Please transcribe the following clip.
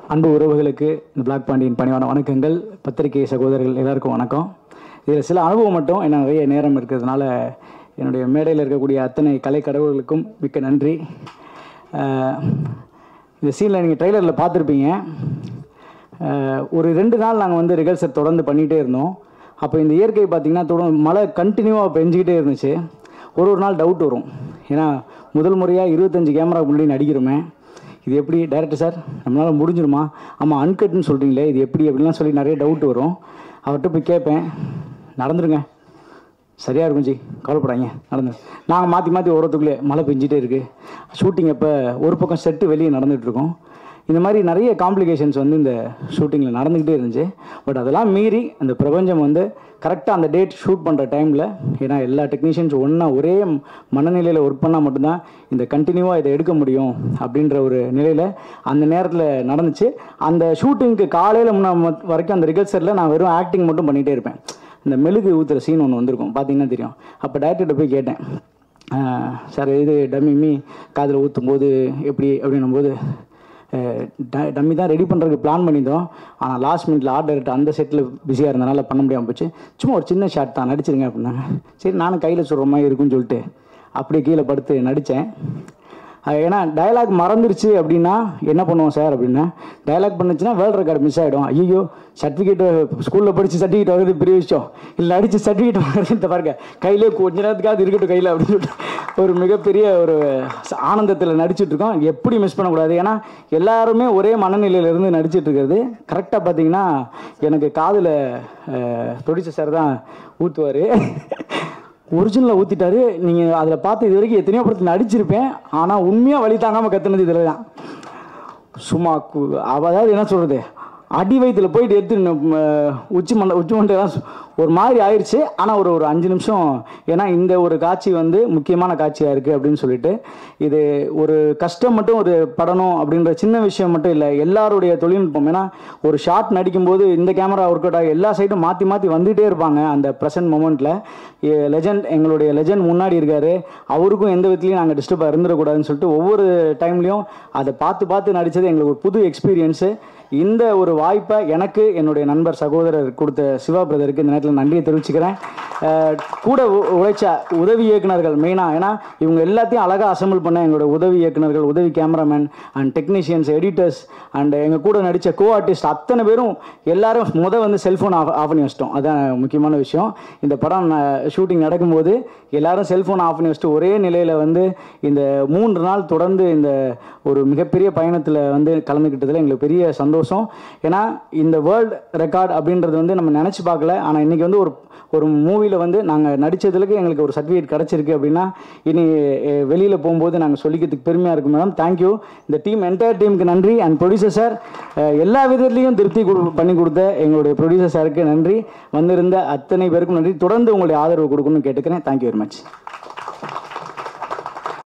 அன்பு உறவுகளுக்கு இந்த பிளாக் பாண்டியன் பணிவான வணக்கங்கள் பத்திரிகை சகோதரர்கள் எல்லாருக்கும் வணக்கம் இதில் சில அனுபவம் மட்டும் என்ன நிறைய நேரம் இருக்கிறதுனால என்னுடைய மேடையில் இருக்கக்கூடிய அத்தனை கலை கடவுள்களுக்கும் மிக்க நன்றி அஹ், இந்த சீனில் நீங்கள் ட்ரெய்லரில் பார்த்துருப்பீங்க அஹ், ஒரு ரெண்டு நாள் நாங்கள் வந்து ரிகர்சல் தொடர்ந்து பண்ணிகிட்டே இருந்தோம் அப்போ இந்த இயற்கை பார்த்திங்கன்னா தொடர்ந்து மழை கண்டினியூவாக பெஞ்சிக்கிட்டே இருந்துச்சு ஒரு ஒரு நாள் டவுட் வரும் ஏன்னா முதல் முறையாக இருபத்தஞ்சு கேமரா முன்னாடி நடிக்கிறோமே இது எப்படி டைரக்டர் சார் நம்மளால் முடிஞ்சிருமா ஆமாம் அன்கட்னு சொல்கிறீங்களே இது எப்படி அப்படிலாம் சொல்லி நிறைய டவுட் வரும் அவர்கிட்ட போய் கேட்பேன் நடந்துருங்க சரியாக இருக்கும் ஜி கவலைப்படாங்க நடந்து நாங்கள் மாற்றி மாற்றி ஓரத்துக்குள்ளே மழை பெஞ்சிட்டே இருக்குது ஷூட்டிங் அப்போ ஒரு பக்கம் செட்டு வெளியே நடந்துகிட்ருக்கோம் இந்த மாதிரி நிறைய காம்ப்ளிகேஷன்ஸ் வந்து இந்த ஷூட்டிங்கில் நடந்துக்கிட்டே இருந்துச்சு பட் அதெல்லாம் மீறி அந்த பிரபஞ்சம் வந்து கரெக்டாக அந்த டேட் ஷூட் பண்ணுற டைமில் ஏன்னா எல்லா டெக்னீஷியன்ஸ் ஒன்றா ஒரே மனநிலையில் ஒர்க் பண்ணால் மட்டும்தான் இந்த கண்டினியூவாக இதை எடுக்க முடியும் அப்படின்ற ஒரு நிலையில் அந்த நேரத்தில் நடந்துச்சு அந்த ஷூட்டிங்க்கு காலையில் முன்ன ம- வரைக்கும் அந்த ரிகர்சலில் நான் வெறும் ஆக்டிங் மட்டும் பண்ணிகிட்டே இருப்பேன் இந்த மெழுகு ஊற்றுற சீன் ஒன்று வந்திருக்கும் பார்த்தீங்கன்னா தெரியும் அப்போ டேரக்டர்கிட்ட போய் கேட்டேன் "ஆஹ், சார் இது டம்மி மீ காதில் ஊற்றும் போது எப்படி அப்படின்னும் போது டம்மி தான் ரெடி பண்ணுறதுக்கு பிளான் பண்ணியிருந்தோம் ஆனால் லாஸ்ட் மினிட்ல ஆர்டர் அந்த செட்டில் பிஸியாக இருந்தனால பண்ண முடியாமல் போச்சு சும்மா ஒரு சின்ன ஷாட் தான் நடிச்சிருங்க அப்படின்னாங்க சரி நானும் கையில் சொல்கிற மாதிரி இருக்குன்னு சொல்லிட்டு அப்படியே கீழே படுத்து நடித்தேன் ஏன்னா டயலாக் மறந்துருச்சு அப்படின்னா என்ன பண்ணுவோம் சார் அப்படின்னா டயலாக் பண்ணுச்சுன்னா வேர்ல்ட் ரெக்கார்டு மிஸ் ஆகிடும் ஐயோ சர்டிஃபிகேட் ஸ்கூலில் படித்து சர்டிஃபிகேட் வருது பெரிய விஷயம் இல்லை அடித்து சர்டிஃபிகேட் வருது பாருங்க கையிலே கொஞ்ச நேரத்துக்காவது இருக்கட்டும் கையில் அப்படின்னு சொல்லிட்டு ஒரு மிகப்பெரிய ஒரு ச- ஆனந்தத்தில் நடிச்சிட்டு இருக்கோம் எப்படி மிஸ் பண்ணக்கூடாது ஏன்னா எல்லாருமே ஒரே மனநிலையில இருந்து நடிச்சிட்டு இருக்கிறது கரெக்டாக பார்த்தீங்கன்னா எனக்கு காதில் ப்ரொடியூசர் சார் தான் ஊற்றுவார் ஒரிஜினலாக ஊற்றிட்டாரு நீங்கள் அதில் பார்த்து இது வரைக்கும் எத்தனையோ படத்தில் நடிச்சிருப்பேன் ஆனால் உண்மையாக வழி தாங்காமல் கத்துனது இதில் தான் சும்மா கு- அவ அதாவது என்ன சொல்கிறது அடி வயிற்றுல போயிட்டு எடுத்து ந- ம- உச்சி மண்டை உச்சி மண்டையெல்லாம் சு- ஒரு மாதிரி ஆயிடுச்சு ஆனால் ஒரு ஒரு அஞ்சு நிமிஷம் ஏன்னா இந்த ஒரு காட்சி வந்து முக்கியமான காட்சியாக இருக்குது அப்படின்னு சொல்லிட்டு இது ஒரு கஷ்டம் மட்டும் ஒரு படணும் அப்படின்ற சின்ன விஷயம் மட்டும் இல்லை எல்லாருடைய தொழில்நுட்பம் ஏன்னா ஒரு ஷாட் நடிக்கும்போது இந்த கேமரா ஒர்க் அவுட் ஆகி எல்லா சைடும் மாற்றி மாற்றி வந்துகிட்டே இருப்பாங்க அந்த ப்ரெசன்ட் மூமெண்ட்டில் லெஜண்ட் எங்களுடைய லெஜண்ட் முன்னாடி இருக்காரு அவருக்கும் எந்த விதத்துலையும் நாங்கள் டிஸ்டர்பாக இருந்துடக்கூடாதுன்னு சொல்லிட்டு ஒவ்வொரு டைம்லையும் அதை பார்த்து பார்த்து நடித்தது எங்களுக்கு ஒரு புது எக்ஸ்பீரியன்ஸு இந்த ஒரு வாய்ப்பை எனக்கு என்னுடைய நண்பர் சகோதரர் கொடுத்த சிவா பிரதருக்கு இந்த நேரத்தில் நன்றியை தெரிவிச்சுக்கிறேன் அஹ் கூட உ- உழைச்ச உதவி இயக்குனர்கள் மெயினாக ஏன்னா இவங்க எல்லாத்தையும் அழகாக அசம்பிள் பண்ண எங்களோட உதவி இயக்குனர்கள் உதவி cameraman and technicians editors and எங்கள் கூட நடித்த கோ ஆர்டிஸ்ட் அத்தனை பேரும் எல்லாரும் முத வந்து செல்ஃபோன் ஆஃப் ஆஃப் பண்ணி வச்சிட்டோம் அதான் முக்கியமான விஷயம் இந்த படம் ஷூட்டிங் நடக்கும்போது எல்லாரும் செல்ஃபோன் ஆஃப் பண்ணி வச்சுட்டு ஒரே நிலையில் வந்து இந்த மூன்று நாள் தொடர்ந்து இந்த ஒரு மிகப்பெரிய பயணத்தில் வந்து கலந்துக்கிட்டதில் எங்களுக்கு பெரிய சந்தோஷம் ஏன்னா இந்த வேர்ல்டு ரெக்கார்ட் அப்படின்றது வந்து நம்ம நினச்சி பார்க்கல ஆனால் இன்றைக்கி வந்து ஒரு ஒரு மூவியில் வந்து நாங்கள் நடித்ததுக்கு எங்களுக்கு ஒரு சர்டிஃபிகேட் கிடச்சிருக்கு அப்படின்னா இனி வெளியில் போகும்போது நாங்கள் சொல்லிக்கிறதுக்கு பெருமையாக இருக்கும் மேடம் தேங்க்யூ இந்த டீம் என்டையர் டீமுக்கு நன்றி அண்ட் ப்ரொடியூசர் சார் எல்லா விதத்துலையும் திருப்தி கொடு- பண்ணி கொடுத்த எங்களுடைய ப்ரொடியூசர் சாருக்கு நன்றி வந்திருந்த அத்தனை பேருக்கும் நன்றி தொடர்ந்து உங்களுடைய ஆதரவு கொடுக்கணும்னு கேட்டுக்கிறேன் தேங்க்யூ வெரி மச்